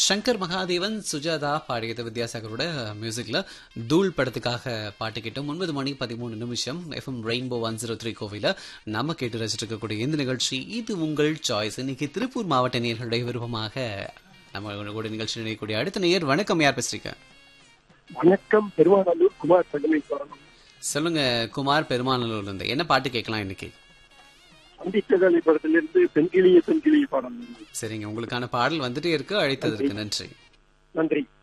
சங்கர் மகாதேவன் சுஜாதா பாடியது வித்யாசாகரோட மியூசிக்ல தூள் படத்துக்காக பாட்டு கேட்டோம் ஒன்பது மணி பதிமூணு நிமிஷம் FM rainbow one zero three கோவில நம்ம கேட்டு ரசிச்சிட்டு இருக்கக்கூடிய இந்த நிகழ்ச்சி இது உங்கள் சாய்ஸ் இன்னைக்கு திருப்பூர் மாவட்ட நேர்களுடைய விருப்பமாக நம்ம கூட நிகழ்ச்சி நினைக்கக்கூடிய அடுத்த நேயர் வணக்கம் யார் பேசுறீங்க வணக்கம் பெருமாநல்லூர் குமார் பழனீஸ்வரன் சொல்லுங்க குமார் பெருமாநல்லூர்ல இருந்து என்ன பாட்டு கேட்கலாம் இன்னைக்கு சந்தித்தகாலி படத்திலிருந்து பெண்கிளிய பெண்கிளிய பாடம் சரிங்க உங்களுக்கான பாடல் வந்துட்டே இருக்கு அழைத்ததற்கு நன்றி நன்றி